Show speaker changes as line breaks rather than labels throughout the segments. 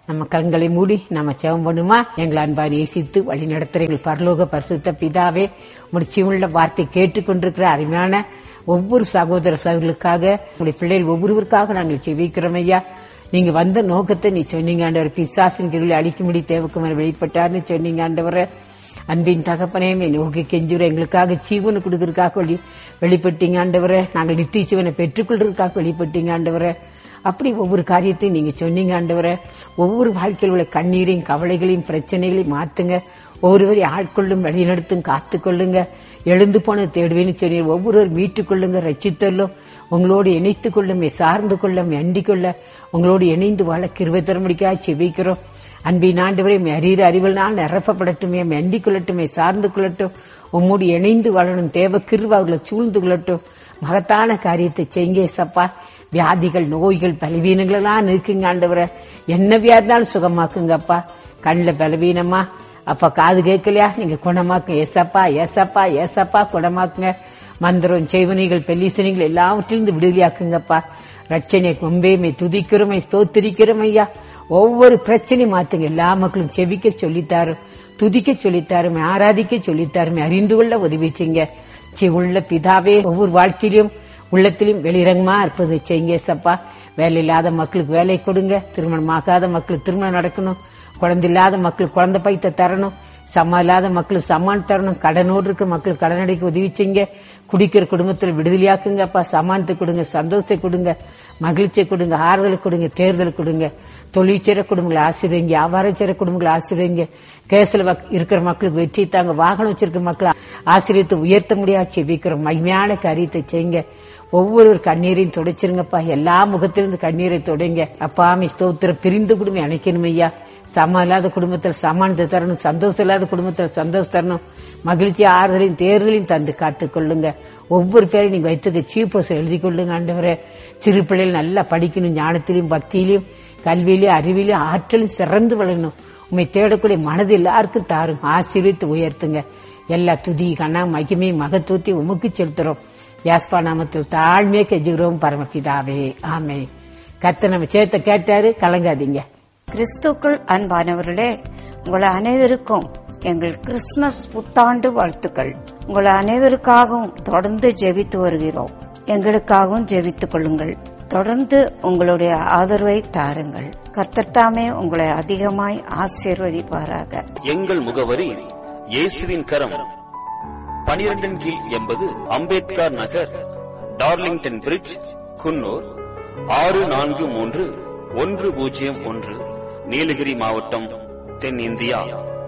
நம்ம கண்களை மூடி நம்ம செவம் பண்ணுமா எங்களை அன்பா நேசித்து வழி நடத்துற எங்கள் பரலோக பரிசுத்த பிதாவே முடிச்சியுள்ள வார்த்தை கேட்டுக்கொண்டிருக்கிற அருமையான ஒவ்வொரு சகோதர சகோதரர்களுக்காக உங்களுடைய பிள்ளைகள் ஒவ்வொருவருக்காக நாங்கள் செவிக்கிறோம் ஐயா நீங்க வந்த நோக்கத்தை நீ சொன்னீங்க ஆண்டவர் பிசாசின் கிருளை அழிக்கும்படி தேவக்குமார் வெளிப்பட்டார்னு சொன்னீங்க ஆண்டவரை அன்பின் தகப்பனே நோக்கி கெஞ்சுற எங்களுக்காக ஜீவனை கொடுக்கறதுக்காக வெளி வெளிப்பட்டீங்க ஆண்டவரை நாங்கள் நித்திய ஜீவனை பெற்றுக்கொள்றதுக்காக வெளிப்பட்டீங்க ஆண்டவரை அப்படி ஒவ்வொரு காரியத்தையும் நீங்க சொன்னீங்க ஆண்டவரை ஒவ்வொரு வாழ்க்கையில் உள்ள கண்ணீரையும் கவலைகளையும் பிரச்சனைகளையும் மாத்துங்க ஒவ்வொருவரையும் ஆட்கொள்ளும் வழிநடத்தும் காத்துக்கொள்ளுங்க எழுந்து போன தேடுவேன்னு சொன்னீர் ஒவ்வொருவர் மீட்டுக் கொள்ளுங்க ரச்சித்தல்லும் உங்களோடு இணைத்துக் கொள்ளும் சார்ந்து கொள்ளும் அண்டிக் கொள்ள உங்களோடு இணைந்து வாழ கிருவை தரமுடிக்காக செபிக்கிறோம் அன்பின் ஆண்டவரை அறிகிற அறிவனால் நிரப்பப்படட்டுமே அண்டிக் கொள்ளட்டுமே சார்ந்து கொள்ளட்டும் உம்மோடு இணைந்து வாழணும் தேவ கிருவ அவர்களை சூழ்ந்து கொள்ளட்டும் மகத்தான காரியத்தை செய்ங்க சப்பா வியாதிகள் நோய்கள் பலவீனங்கள் எல்லாம் இருக்குங்க ஆண்டவரை என்ன வியாதினாலும் சுகமாக்குங்கப்பா கண்ணில் பலவீனமா அப்ப காது கேட்கலையா நீங்க குணமாக்குங்க ஏசப்பா ஏசப்பா ஏசப்பா குணமாக்குங்க மந்திரம் செய்வனிகள் பெல்லிசனிகள் எல்லாவற்றிலிருந்து விடுதலையாக்குங்கப்பா ரட்சனை கொம்பேமை துதிக்கிறோமை ஸ்தோத்திரிக்கிறோம் ஐயா ஒவ்வொரு பிரச்சனையும் மாத்துங்க எல்லா மக்களும் செவிக்க சொல்லித்தாரும் துதிக்க சொல்லித்தாருமே ஆராதிக்க சொல்லித்தாருமே அறிந்து கொள்ள உதவி செய்யுங்க சி உள்ள பிதாவே ஒவ்வொரு வாழ்க்கையிலும் உள்ளத்திலும் வெளிரங்கமா இருப்பது செய்யுங்க சப்பா வேலை இல்லாத மக்களுக்கு வேலை கொடுங்க திருமணம் ஆகாத மக்களுக்கு திருமணம் நடக்கணும் குழந்தை இல்லாத மக்களுக்கு குழந்தை பைத்த தரணும் சம்மா இல்லாத மக்களுக்கு சம்மான் தரணும் கடனோடு இருக்க மக்களுக்கு கடன் அடைக்க உதவி செய்யுங்க குடிக்கிற குடும்பத்தில் விடுதலையாக்குங்க அப்பா சமானத்தை கொடுங்க சந்தோஷத்தை கொடுங்க மகிழ்ச்சியை கொடுங்க ஆறுதல் கொடுங்க தேர்தல் கொடுங்க தொழிற்சிற குடும்பங்களை ஆசிரியங்க வியாபாரச்சிற குடும்பங்களை ஆசிரியங்க கேசில் இருக்கிற மக்களுக்கு வெற்றி தாங்க வாகனம் வச்சிருக்க மக்களை ஆசிரியத்தை உயர்த்த முடியாது செபிக்கிறோம் மகிமையான காரியத்தை செய்யுங்க ஒவ்வொரு கண்ணீரையும் துடைச்சிருங்கப்பா எல்லா முகத்திலிருந்து கண்ணீரை தொடங்க அப்பாமி ஸ்தோத்திரம் பிரிந்து குடும்பம் அணைக்கணும் ஐயா சமம் இல்லாத குடும்பத்தில் சமானத்தை தரணும் சந்தோஷம் இல்லாத குடும்பத்தில் சந்தோஷம் தரணும் மகிழ்ச்சி ஆறுதலையும் தேர்தலையும் தந்து காத்துக் கொள்ளுங்க ஒவ்வொரு பேரையும் நீங்க வைத்திருக்க சீப்போஸ் எழுதி கொள்ளுங்க ஆண்டவரே சிறு பிள்ளைகள் நல்லா படிக்கணும் ஞானத்திலையும் பக்தியிலையும் கல்வியிலையும் அறிவிலையும் ஆற்றலும் சிறந்து வளரணும் உண்மை தேடக்கூடிய மனது எல்லாருக்கும் தாரும் ஆசீர்வித்து உயர்த்துங்க எல்லா துதி கண்ணா மகிமை மகத்துவத்தை உமக்கு செலுத்துறோம் யாஸ்பா நாமத்தில் தாழ்மையை கெஞ்சுகிறோம் பரமபிதாவே ஆமே கத்த நம்ம சேர்த்த கேட்டாரு கலங்காதீங்க
கிறிஸ்துக்குள் அன்பானவர்களே உங்கள் அனைவருக்கும் எங்கள் கிறிஸ்துமஸ் புத்தாண்டு வாழ்த்துக்கள் உங்கள் அனைவருக்காகவும் தொடர்ந்து ஜெபித்து வருகிறோம் எங்களுக்காகவும் ஜெபித்துக் கொள்ளுங்கள் தொடர்ந்து உங்களுடைய ஆதரவை தாருங்கள் கர்த்தத்தாமே உங்களை அதிகமாய் ஆசீர்வதிப்பாராக
எங்கள் முகவரி இயேசுவின் கரம் பனிரெண்டின் கீழ் எண்பது அம்பேத்கர் நகர் டார்லிங்டன் பிரிட்ஜ் குன்னூர் ஆறு நான்கு மூன்று ஒன்று பூஜ்ஜியம் ஒன்று நீலகிரி மாவட்டம் தென்னிந்தியா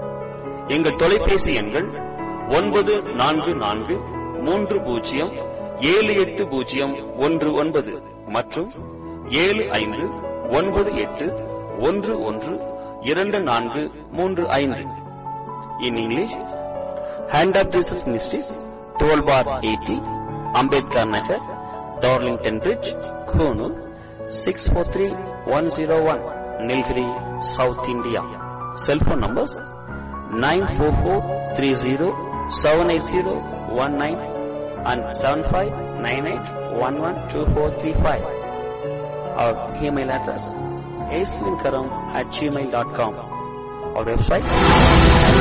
எங்கள் தொலைபேசி எண்கள் ஒன்பது நான்கு நான்கு மூன்று பூஜ்ஜியம் ஏழு எட்டு பூஜ்ஜியம் ஒன்று ஒன்பது மற்றும் ஏழு ஐந்து ஒன்பது எட்டு ஒன்று ஒன்று இரண்டு நான்கு மூன்று ஐந்து in English Hand of Jesus Ministries twelve bar eighty Ambedkar Nagar Darlington Bridge Coonoor six four three one zero one Nilgiri South India cellphone numbers nine four four three zero seven eight zero one nine and seven five nine eight one one two four three five அவர் email address aslinkaram at Gmail dot com அவர் website